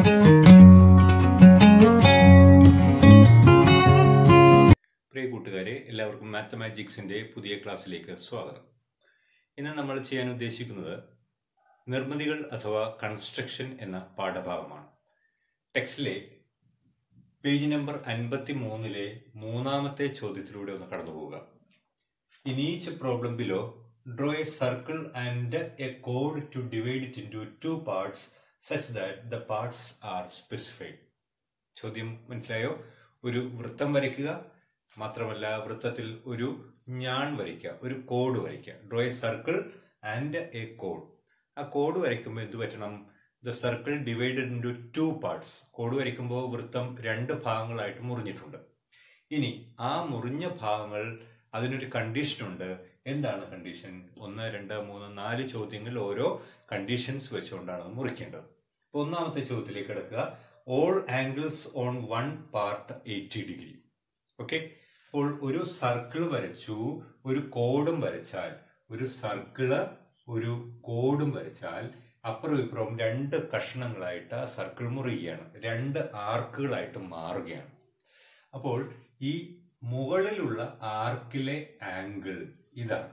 പ്രിയ കൂട്ടുകാരെ എല്ലാവർക്കും മാത്തമാറ്റിക്സിന്റെ പുതിയ ക്ലാസ്സിലേക്ക് സ്വാഗതം ഇന്ന് നമ്മൾ ചെയ്യാൻ ഉദ്ദേശിക്കുന്നത് നിർമ്മിതികൾ അഥവാ കൺസ്ട്രക്ഷൻ എന്ന പാഠഭാഗമാണ് ടെക്സ്റ്റിലെ പേജ് നമ്പർ അൻപത്തി മൂന്നിലെ മൂന്നാമത്തെ ചോദ്യത്തിലൂടെ ഒന്ന് കടന്നു പോവുക in each problem below draw a circle and a കോഡ് to divide it into two parts such that the parts are specified ചോദ്യം മനസ്സിലായോ ഒരു വൃത്തം വരയ്ക്കുക മാത്രമല്ല വൃത്തത്തിൽ ഒരു ഞാൻ വരയ്ക്കുക ഒരു കോഡ് വരയ്ക്കുക draw a circle and a കോഡ് ആ കോഡ് വരയ്ക്കുമ്പോൾ എന്ത് പറ്റണം the circle divided into two parts കോഡ് വരയ്ക്കുമ്പോൾ വൃത്തം രണ്ട് ഭാഗങ്ങളായിട്ട് മുറിഞ്ഞിട്ടുണ്ട് ഇനി ആ മുറിഞ്ഞ ഭാഗങ്ങൾ അതിനൊരു കണ്ടീഷൻ ഉണ്ട് എന്താണ് കണ്ടീഷൻ ഒന്ന് രണ്ട് മൂന്ന് നാല് ചോദ്യങ്ങളിൽ ഓരോ കണ്ടീഷൻസ് വെച്ചുകൊണ്ടാണ് അത് മുറിക്കേണ്ടത് അപ്പൊ ഒന്നാമത്തെ ചോദ്യത്തിലേക്ക് കിടക്കുക all angles on one part eighty degree okay അപ്പോൾ ഒരു സർക്കിൾ വരച്ചു ഒരു കോഡും വരച്ചാൽ ഒരു സർക്കിള് ഒരു കോഡും വരച്ചാൽ അപ്പുറവും ഇപ്പുറവും രണ്ട് കഷ്ണങ്ങളായിട്ട് ആ സർക്കിൾ മുറിയുകയാണ് രണ്ട് ആർക്കുകളായിട്ട് മാറുകയാണ് അപ്പോൾ ഈ മുകളിലുള്ള ആർക്കിലെ ആംഗിൾ ഇതാണ്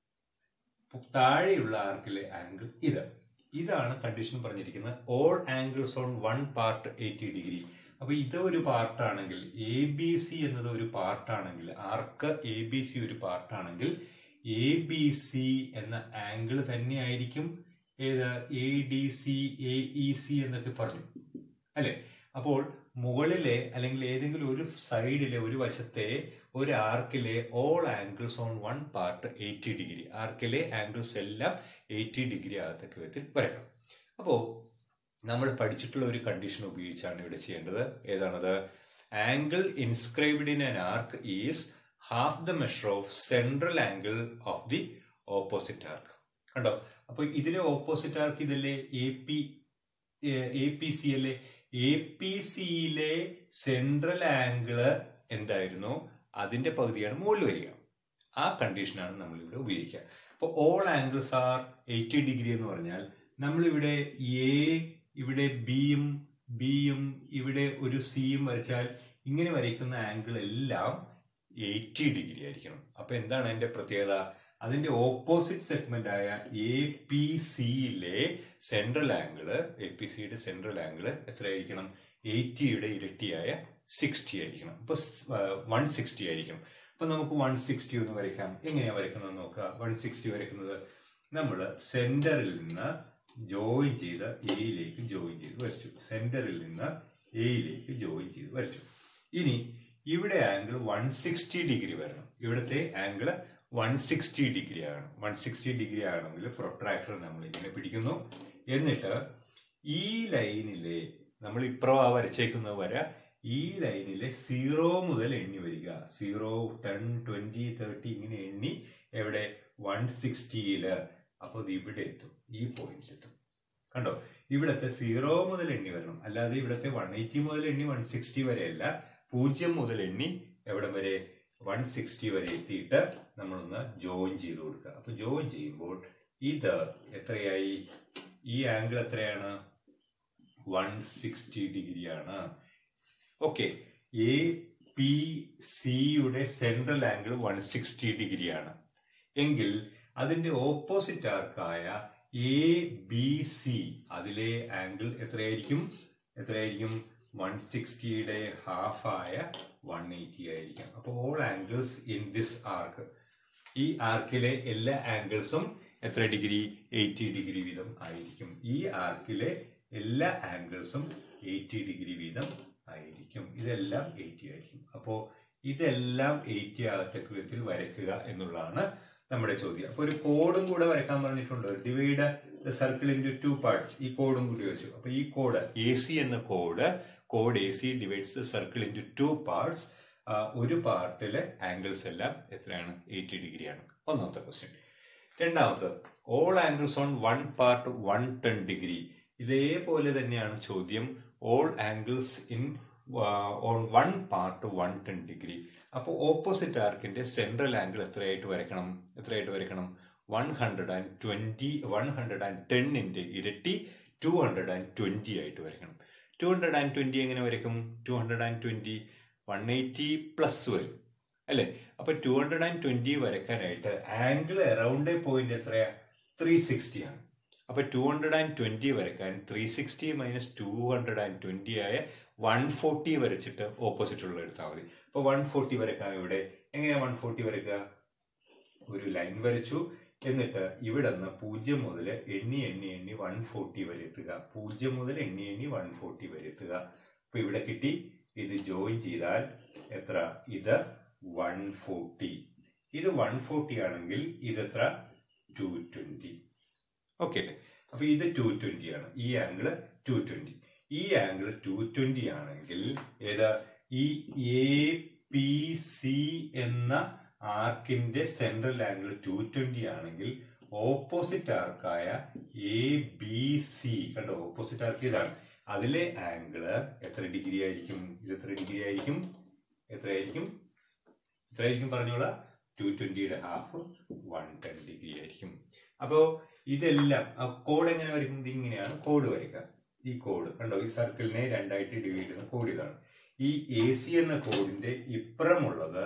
താഴെയുള്ള ആർക്കിലെ ആംഗിൾ ഇത് ഇതാണ് കണ്ടീഷൻ പറഞ്ഞിരിക്കുന്നത് all angles on one part eighty degree അപ്പൊ ഇത് ഒരു പാർട്ടാണെങ്കിൽ എ ബി സി എന്നത് ഒരു പാർട്ടാണെങ്കിൽ ആർക്ക് എ ബി സി ഒരു പാർട്ടാണെങ്കിൽ എ ബി സി എന്ന ആംഗിൾ തന്നെയായിരിക്കും ഏത് A D C A E C എന്നൊക്കെ പറഞ്ഞു അല്ലെ അപ്പോൾ മുകളിലെ അല്ലെങ്കിൽ ഏതെങ്കിലും ഒരു സൈഡിലെ ഒരു വശത്തെ ഒരു ആർക്കിലെ all angles on one part eighty degree ആർക്കിലെ ആംഗിൾസ് എല്ലാം എയ്റ്റി ഡിഗ്രി ആകത്തക്ക വിധത്തിൽ വരക്കണം അപ്പോൾ നമ്മൾ പഠിച്ചിട്ടുള്ള ഒരു കണ്ടീഷൻ ഉപയോഗിച്ചാണ് ഇവിടെ ചെയ്യേണ്ടത് ഏതാണത് angle inscribed in an arc is half the measure of central angle of the opposite arc കണ്ടോ അപ്പൊ ഇതിലെ ഓപ്പോസിറ്റ് ആർക്ക് ഇതിലെ A P A P C അല്ലേ എ പി സിയിലെ സെൻട്രൽ ആംഗിള് എന്തായിരുന്നു അതിന്റെ പകുതിയാണ് മുകളിൽ വരിക ആ കണ്ടീഷനാണ് നമ്മൾ ഇവിടെ ഉപയോഗിക്കുക അപ്പോൾ all angles are eighty degree എന്ന് പറഞ്ഞാൽ നമ്മളിവിടെ എ ഇവിടെ ബിയും ബിയും ഇവിടെ ഒരു സിയും വരച്ചാൽ ഇങ്ങനെ വരയ്ക്കുന്ന ആംഗിൾ എല്ലാം എയ്റ്റി ഡിഗ്രി ആയിരിക്കണം അപ്പൊ എന്താണ് അതിന്റെ പ്രത്യേകത അതിന്റെ ഓപ്പോസിറ്റ് സെഗ്മെന്റ് ആയ എ പി സിയിലെ സെൻട്രൽ ആംഗിള് എ പി സിയുടെ സെൻട്രൽ ആംഗിള് എത്രയായിരിക്കണം എയ്റ്റിയുടെ ഇരട്ടിയായ സിക്സ്റ്റി ആയിരിക്കണം അപ്പൊ വൺ സിക്സ്റ്റി ആയിരിക്കണം അപ്പൊ നമുക്ക് വൺ സിക്സ്റ്റി ഒന്ന് വരയ്ക്കാം എങ്ങനെയാ വരയ്ക്കുന്നത് നോക്കുക വൺ സിക്സ്റ്റി വരയ്ക്കുന്നത് നമ്മൾ സെന്ററിൽ നിന്ന് ജോയിൻ ചെയ്ത് എയിലേക്ക് ജോയിൻ ചെയ്ത് വരച്ചു സെന്ററിൽ നിന്ന് എയിലേക്ക് ജോയിൻ ചെയ്ത് വരച്ചു ഇനി ഇവിടെ ആംഗിൾ വൺ സിക്സ്റ്റി ഡിഗ്രി വരണം ഇവിടുത്തെ ആംഗിൾ വൺ സിക്സ്റ്റി ഡിഗ്രി ആണ് വൺ സിക്സ്റ്റി ഡിഗ്രി ആണെങ്കിൽ പ്രൊട്രാക്ടർ നമ്മൾ ഇങ്ങനെ പിടിക്കുന്നു എന്നിട്ട് ഈ ലൈനിലെ നമ്മൾ ഇപ്പുറം ആ വരച്ചേക്കുന്നത് വരെ ഈ ലൈനിലെ സീറോ മുതൽ എണ്ണി വരിക സീറോ ടെൻ ട്വന്റി തേർട്ടി ഇങ്ങനെ എണ്ണി എവിടെ വൺ സിക്സ്റ്റിയില് അപ്പോൾ ഇത് ഇവിടെ എത്തും ഈ പോയിന്റിൽ എത്തും കണ്ടോ ഇവിടത്തെ സീറോ മുതൽ എണ്ണി വരണം അല്ലാതെ ഇവിടത്തെ വൺ എയ്റ്റി മുതൽ എണ്ണി വൺ സിക്സ്റ്റി വരെയല്ല പൂജ്യം മുതൽ എണ്ണി എവിടെ വരെ വൺ സിക്സ്റ്റി വരെ എത്തിയിട്ട് നമ്മളൊന്ന് ജോയിൻ ചെയ്ത് കൊടുക്കുക അപ്പൊ ജോയിൻ ചെയ്യുമ്പോൾ ഇത് എത്രയായി ഈ ആംഗിൾ എത്രയാണ് വൺ സിക്സ്റ്റി ഡിഗ്രിയാണ് ഓക്കെ എ പി സിയുടെ സെൻട്രൽ ആംഗിൾ വൺ സിക്സ്റ്റി ഡിഗ്രിയാണ് എങ്കിൽ അതിന്റെ ഓപ്പോസിറ്റ് ആർക്കായ എ ബി സി അതിലെ ആംഗിൾ എത്രയായിരിക്കും എത്രയായിരിക്കും വൺ സിക്സ്റ്റിയുടെ ഹാഫായ വൺ എയ്റ്റി ആയിരിക്കും അപ്പോൾ all angles in this arc ഈ ആർക്കിലെ എല്ലാ ആംഗിൾസും എത്ര ഡിഗ്രി എയ്റ്റി ഡിഗ്രി വീതം ആയിരിക്കും ഈ ആർക്കിലെ എല്ലാ ആംഗിൾസും എയ്റ്റി ഡിഗ്രി വീതം ആയിരിക്കും ഇതെല്ലാം എയ്റ്റി ആയിരിക്കും അപ്പോൾ ഇതെല്ലാം എയ്റ്റി ആകത്തക്ക വിധത്തിൽ വരയ്ക്കുക എന്നുള്ളതാണ് നമ്മുടെ ചോദ്യം അപ്പൊ ഒരു കോഡും കൂടെ വരയ്ക്കാൻ പറഞ്ഞിട്ടുണ്ട് divide the circle in two parts ഈ കോഡും കൂടി വെച്ചു അപ്പൊ ഈ കോഡ് എ സി എന്ന code code A C divides the circle in two parts ഒരു പാർട്ടിലെ ആംഗിൾസ് എല്ലാം എത്രയാണ് എയ്റ്റി ഡിഗ്രിയാണ് ഒന്നാമത്തെ ക്വസ്റ്റ്യൻ രണ്ടാമത് all angles on one part one ten degree ഇതേപോലെ തന്നെയാണ് ചോദ്യം all angles in on one part one ten degree അപ്പോൾ ഓപ്പോസിറ്റ് ആർക്കിന്റെ സെൻട്രൽ ആംഗിൾ എത്രയായിട്ട് വരയ്ക്കണം എത്രയായിട്ട് വരയ്ക്കണം one hundred and twenty one hundred and ടെന്നിന്റെ ഇരട്ടി ടു ഹൺഡ്രഡ് ആൻഡ് ട്വന്റി ആയിട്ട് വരയ്ക്കണം ടു ഹൺഡ്രഡ് ആൻഡ് ട്വന്റി എങ്ങനെ വരയ്ക്കും two hundred and twenty one eighty plus വരും അല്ലേ അപ്പൊ ടു ഹൺഡ്രഡ് ആൻഡ് ട്വന്റി വരയ്ക്കാനായിട്ട് ആംഗിൾ അറൗണ്ട് പോയിന്റ് എത്രയാ ത്രീ സിക്സ്റ്റി ആണ് അപ്പൊ ടു ഹൺഡ്രഡ് ആൻഡ് ട്വന്റി വരയ്ക്കാൻ three sixty minus two hundred and twenty ആയ വൺ ഫോർട്ടി വരച്ചിട്ട് ഓപ്പോസിറ്റ് ഉള്ള എടുത്താൽ മതി അപ്പൊ വൺ ഫോർട്ടി വരയ്ക്കാൻ ഇവിടെ എങ്ങനെയാ വൺ ഫോർട്ടി വരയ്ക്കുക ഒരു ലൈൻ വരച്ചു എന്നിട്ട് ഇവിടെ നിന്ന് പൂജ്യം മുതൽ എണ്ണി എണ്ണി എണ്ണി വൺ ഫോർട്ടി വരെ എത്തുക പൂജ്യം മുതൽ എണ്ണി എണ്ണി വൺ ഫോർട്ടി വരെ എത്തുക അപ്പൊ ഇവിടെ കിട്ടി ഇത് ജോയിൻ ചെയ്താൽ എത്ര ഇത് വൺ ഫോർട്ടി ഇത് വൺ ഫോർട്ടി ആണെങ്കിൽ ഇത് എത്ര ടു ട്വന്റി ഓക്കെ അല്ലേ അപ്പൊ ഇത് ടു ട്വന്റി ആണ് ഈ ആംഗിള് ടു ട്വന്റി ഈ ആംഗിൾ ടു ട്വന്റി ആണെങ്കിൽ ഏതാ ഈ എ പി സി എന്ന ആർക്കിന്റെ സെൻട്രൽ ആംഗിൾ ടു ട്വന്റി ആണെങ്കിൽ ഓപ്പോസിറ്റ് ആർക്കായ എ ബി സി കണ്ടോ ഓപ്പോസിറ്റ് ആർക്ക് ഇതാണ് അതിലെ ആംഗിള് എത്ര ഡിഗ്രി ആയിരിക്കും ഇത് എത്ര ഡിഗ്രി ആയിരിക്കും എത്രയായിരിക്കും എത്രയായിരിക്കും പറഞ്ഞോളാം ടു ട്വന്റിയുടെ ഹാഫ് വൺ ടെൻ ഡിഗ്രി ആയിരിക്കും അപ്പോ ഇതെല്ലാം കോഡ് എങ്ങനെ വരയ്ക്കും ഇത് ഇങ്ങനെയാണ് കോഡ് വരയ്ക്കുക ഈ കോഡ് കണ്ടോ ഈ സർക്കിളിനെ രണ്ടായിട്ട് ഡിവൈഡ് ചെയ്യുന്ന കോഡ് ഇതാണ് ഈ എ സി എന്ന കോഡിന്റെ ഇപ്പുറമുള്ളത്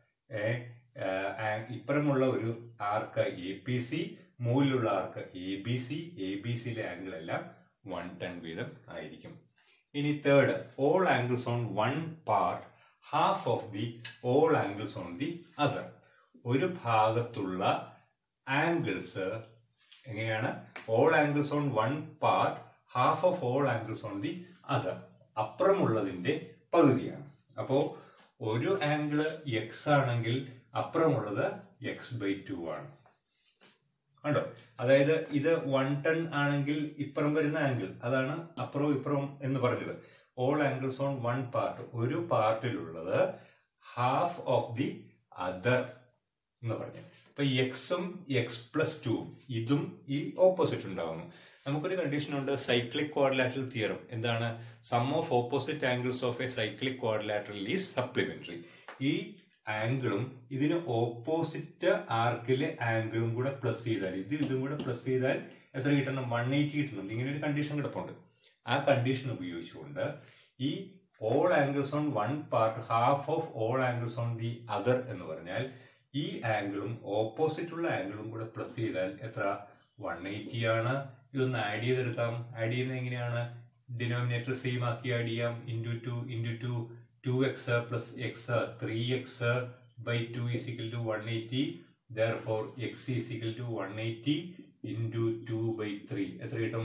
ഇപ്പുറമുള്ള ഒരു ആർക്ക് എ പി സി മുകളിലുള്ള arc A B C A B സിയിലെ ആംഗിൾ എല്ലാം വൺ ടെൻ വീതം ആയിരിക്കും ഇനി third all angles on one part half of the all angles on the other ഒരു ഭാഗത്തുള്ള ആംഗിൾസ് എങ്ങനെയാണ് all angles on one part half of all angles on the other അപ്പുറമുള്ളതിന്റെ പകുതിയാണ് അപ്പോ ഒരു ആംഗിള് എക്സ് ആണെങ്കിൽ അപ്പുറമുള്ളത് എക്സ് ബൈ ടു ആണ് കണ്ടോ അതായത് ഇത് വൺ ടൺ ആണെങ്കിൽ ഇപ്പുറം വരുന്ന ആംഗിൾ അതാണ് അപ്പുറവും ഇപ്പുറവും എന്ന് പറഞ്ഞത് all angles on one part ഒരു പാർട്ടിലുള്ളത് ഹാഫ് ഓഫ് ദി അതർ എന്ന് പറഞ്ഞു അപ്പൊ എക്സും എക്സ് പ്ലസ് ടു ഇതും ഈ ഓപ്പോസിറ്റ് ഉണ്ടാവുന്നു നമുക്കൊരു കണ്ടീഷൻ ഉണ്ട് സൈക്ലിക് ക്വാഡ്ലാറ്ററൽ തിയറം എന്താണ് sum of opposite angles of a cyclic quadrilateral is supplementary ഈ ആംഗിളും ഇതിന് ഓപ്പോസിറ്റ് ആർക്കിലെ ആംഗിളും കൂടെ പ്ലസ് ചെയ്താൽ ഇത് ഇതും കൂടെ പ്ലസ് ചെയ്താൽ എത്ര കിട്ടണം വൺ എയ്റ്റി കിട്ടണം ഇങ്ങനെ ഒരു കണ്ടീഷൻ കിടപ്പുണ്ട് ആ കണ്ടീഷൻ ഉപയോഗിച്ചുകൊണ്ട് ഈ all angles on one part half of all angles on the other എന്ന് പറഞ്ഞാൽ ഈ ആംഗിളും ഓപ്പോസിറ്റ് ഉള്ള ആംഗിളും കൂടെ പ്ലസ് ചെയ്താൽ എത്ര വൺ എയ്റ്റി ആണ് ഇതൊന്ന് ആഡ് ചെയ്തെടുക്കാം ആഡ് ചെയ്യുന്നത് എങ്ങനെയാണ് ഡിനോമിനേറ്റർ സെയിം ആക്കി ആഡ് ചെയ്യാം into two into two two X plus X three X by two is equal to one eighty therefore four X is equal to one eighty into two by three എത്ര കിട്ടും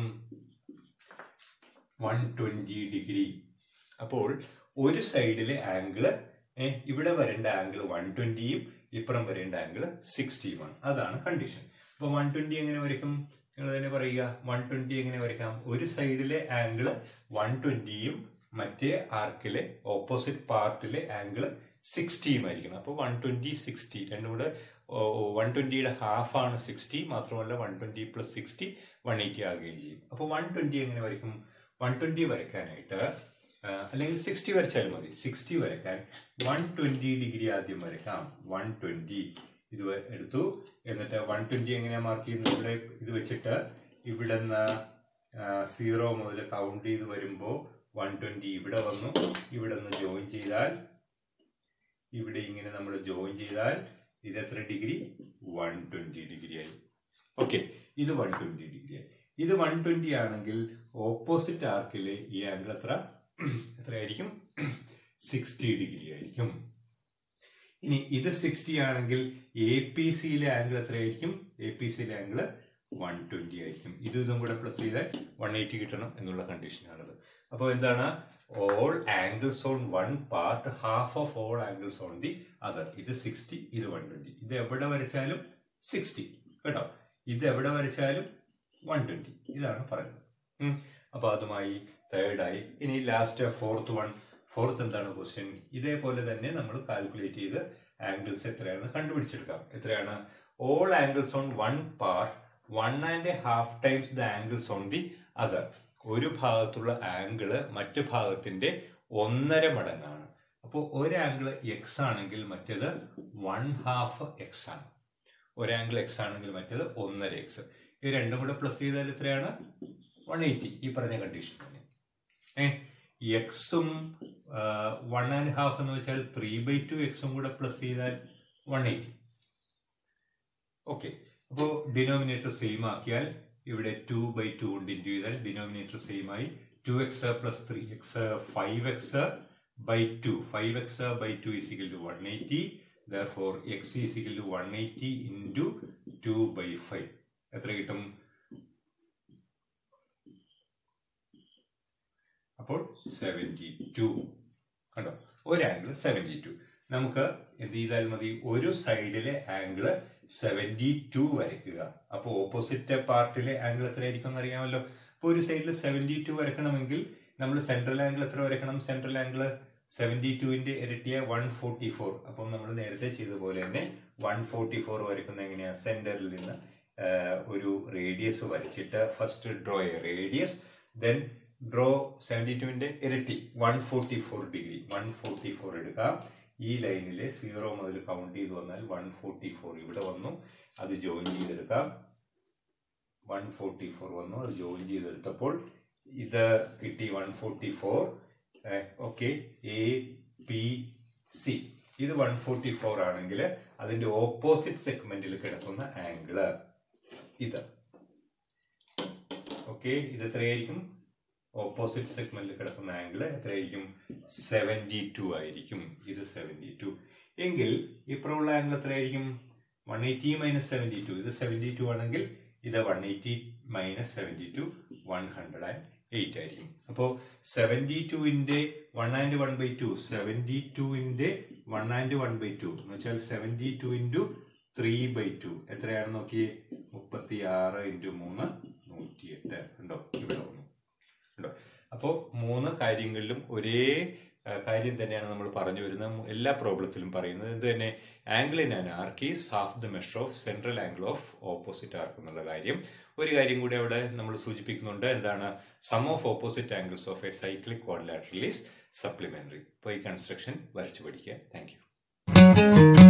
one twenty degree അപ്പോൾ ഒരു സൈഡിലെ angle ഇവിടെ വരേണ്ട angle one ട്വന്റിയും ഇപ്പുറം വരേണ്ട angle സിക്സ്റ്റിയുമാണ് അതാണ് കണ്ടീഷൻ അപ്പൊ വൺ ട്വന്റി എങ്ങനെ വരയ്ക്കും നിങ്ങൾ തന്നെ പറയുക വൺ ട്വന്റി എങ്ങനെ വരയ്ക്കാം ഒരു സൈഡിലെ ആംഗിൾ വൺ ട്വന്റിയും മറ്റേ ആർക്കിലെ ഓപ്പോസിറ്റ് പാർട്ടിലെ ആംഗിൾ സിക്സ്റ്റിയും ആയിരിക്കണം അപ്പോൾ വൺ ട്വന്റി സിക്സ്റ്റി രണ്ടും കൂടെ വൺ ട്വന്റിയുടെ ഹാഫ് ആണ് സിക്സ്റ്റി മാത്രമല്ല one twenty plus sixty one eighty ആകുകയും ചെയ്യും അപ്പോൾ വൺ ട്വന്റി എങ്ങനെ വരയ്ക്കും വൺ ട്വന്റി വരയ്ക്കാനായിട്ട് അല്ലെങ്കിൽ സിക്സ്റ്റി വരച്ചാൽ മതി സിക്സ്റ്റി വരയ്ക്കാൻ വൺ ട്വന്റി ഡിഗ്രി ആദ്യം വരയ്ക്കാം വൺ ട്വന്റി ഇത് എടുത്തു എന്നിട്ട് വൺ ട്വന്റി എങ്ങനെയാ മാർക്ക് ചെയ്യുന്നത് ഇവിടെ ഇത് വെച്ചിട്ട് ഇവിടെ നിന്ന് സീറോ മുതൽ കൗണ്ട് ചെയ്ത് വരുമ്പോൾ വൺ ട്വന്റി ഇവിടെ വന്നു ഇവിടെ നിന്ന് ജോയിൻ ചെയ്താൽ ഇവിടെ ഇങ്ങനെ നമ്മൾ ജോയിൻ ചെയ്താൽ ഇത് എത്ര ഡിഗ്രി വൺ ട്വന്റി ഡിഗ്രി ആയി ഓക്കെ ഇത് വൺ ട്വന്റി ഡിഗ്രി ആയി ഇത് വൺ ട്വന്റി ആണെങ്കിൽ ഓപ്പോസിറ്റ് ആർക്കിലെ ഈ ആംഗിൾ എത്ര എത്രയായിരിക്കും സിക്സ്റ്റി ഡിഗ്രി ആയിരിക്കും ഇനി ഇത് സിക്സ്റ്റി ആണെങ്കിൽ എ പി സിയിലെ ആംഗിൾ എത്രയായിരിക്കും എ പി സിയിലെ ആംഗിൾ വൺ ട്വന്റി ആയിരിക്കും ഇത് ഇതും കൂടെ പ്ലസ് ചെയ്താൽ വൺ എയ്റ്റി കിട്ടണം എന്നുള്ള കണ്ടീഷനാണത് അപ്പോൾ എന്താണ് all angles on one part half of all angles on the other ഇത് സിക്സ്റ്റി ഇത് വൺ ട്വന്റി ഇത് എവിടെ വരച്ചാലും സിക്സ്റ്റി കേട്ടോ ഇത് എവിടെ വരച്ചാലും വൺ ട്വന്റി ഇതാണ് പറയുന്നത് അപ്പൊ അതുമായി തേർഡായി ഇനി ലാസ്റ്റ് ഫോർത്ത് വൺ ഫോർത്ത് എന്താണ് ക്വസ്റ്റ്യൻ ഇതേപോലെ തന്നെ നമ്മൾ കാൽക്കുലേറ്റ് ചെയ്ത് ആംഗിൾസ് എത്രയാണ് കണ്ടുപിടിച്ചെടുക്കാം എത്രയാണ് all angles on one part one and half times the angles on the other ഒരു ഭാഗത്തുള്ള ആംഗിള് മറ്റു ഭാഗത്തിന്റെ ഒന്നര മടങ്ങാണ് അപ്പോൾ ഒരു ആംഗിൾ എക്സ് ആണെങ്കിൽ മറ്റേത് വൺ ഹാഫ് എക്സ് ആണ് ഒരു ആംഗിൾ എക്സ് ആണെങ്കിൽ മറ്റേത് ഒന്നര എക്സ് ഇത് രണ്ടും കൂടെ പ്ലസ് ചെയ്താൽ എത്രയാണ് വൺ എയ്റ്റി ഈ പറഞ്ഞ കണ്ടീഷൻ തന്നെ ഏ എക്സും വൺ ആൻഡ് ഹാഫ് എന്ന് വെച്ചാൽ ത്രീ ബൈ ടു എക്സും കൂടെ പ്ലസ് ചെയ്താൽ വൺ എയ്റ്റി ഓക്കെ അപ്പോൾ ഡിനോമിനേറ്റർ സെയിം ആക്കിയാൽ ഇവിടെ ടു ബൈ ടു കൊണ്ട് ഇൻറ്റു ചെയ്താൽ ഡിനോമിനേറ്റർ സെയിം ആയി two X plus three X five X by two five X by two is equal to one eighty therefore X is equal to one eighty into two by five എത്ര കിട്ടും അപ്പോൾ seventy two കണ്ടോ ഒരു angle seventy two നമുക്ക് എന്ത് ചെയ്താൽ മതി ഒരു സൈഡിലെ ആംഗിള് സെവൻറ്റി ടു വരയ്ക്കുക അപ്പോൾ ഓപ്പോസിറ്റ് പാർട്ടിലെ ആംഗിൾ എത്രയായിരിക്കും എന്ന് അറിയാമല്ലോ അപ്പോൾ ഒരു സൈഡിൽ സെവൻറ്റി ടു വരയ്ക്കണമെങ്കിൽ നമ്മൾ സെൻട്രൽ ആംഗിൾ എത്ര വരയ്ക്കണം സെൻട്രൽ ആംഗിൾ സെവൻറ്റി ടുവിന്റെ ഇരട്ടിയ വൺ ഫോർട്ടി ഫോർ അപ്പം നമ്മൾ നേരത്തെ ചെയ്ത പോലെ തന്നെ വൺ ഫോർട്ടി ഫോർ വരയ്ക്കുന്ന എങ്ങനെയാ സെന്ററിൽ നിന്ന് ഒരു റേഡിയസ് വരച്ചിട്ട് first draw a radius then draw seventy ടുവിന്റെ ഇരട്ടി one forty four degree one forty four എടുക്കാം ഈ ലൈനിലെ സീറോ മുതൽ കൗണ്ട് ചെയ്ത് വന്നാൽ വൺ ഫോർട്ടി ഫോർ ഇവിടെ വന്നു അത് ജോയിൻ ചെയ്തെടുക്കാം വൺ ഫോർട്ടി ഫോർ വന്നു അത് ജോയിൻ ചെയ്തെടുത്തപ്പോൾ ഇത് കിട്ടി one forty four okay A P C ഇത് വൺ ഫോർട്ടി ഫോർ ആണെങ്കിൽ അതിന്റെ ഓപ്പോസിറ്റ് സെഗ്മെന്റിൽ കിടക്കുന്ന ആംഗിള് ഇത് ഓക്കെ ഇത് എത്രയായിരിക്കും ഓപ്പോസിറ്റ് സെഗ്മെന്റിൽ കിടക്കുന്ന ആംഗിൾ എത്രയായിരിക്കും സെവൻറ്റി ടു ആയിരിക്കും ഇത് സെവൻറ്റി ടു എങ്കിൽ ഇപ്പുറമുള്ള ആംഗിൾ എത്രയായിരിക്കും one eighty minus seventy two ഇത് സെവൻറ്റി ടു ആണെങ്കിൽ ഇത് one eighty minus seventy two one hundred and eight ആയിരിക്കും അപ്പോൾ സെവൻറ്റി ടുവിന്റെ one and one by two seventy ടുവിന്റെ one and one by two എന്ന് വെച്ചാൽ seventy two into three by two എത്രയാണ് നോക്കിയേ മുപ്പത്തി ആറ് ഇൻറ്റു മൂന്ന് നൂറ്റിയെട്ട് ഉണ്ടോ ഇവിടെ വന്നു ഉണ്ടോ അപ്പോൾ മൂന്ന് കാര്യങ്ങളിലും ഒരേ കാര്യം തന്നെയാണ് നമ്മൾ പറഞ്ഞു വരുന്നത് എല്ലാ പ്രോബ്ലത്തിലും പറയുന്നത് ഇത് തന്നെ angle in an arc is half the measure of central angle of opposite arc എന്നുള്ള കാര്യം ഒരു കാര്യം കൂടി അവിടെ നമ്മൾ സൂചിപ്പിക്കുന്നുണ്ട് എന്താണ് sum of opposite angles of a cyclic quadrilateral is supplementary അപ്പോൾ ഈ കൺസ്ട്രക്ഷൻ വരച്ചു പഠിക്കുക താങ്ക്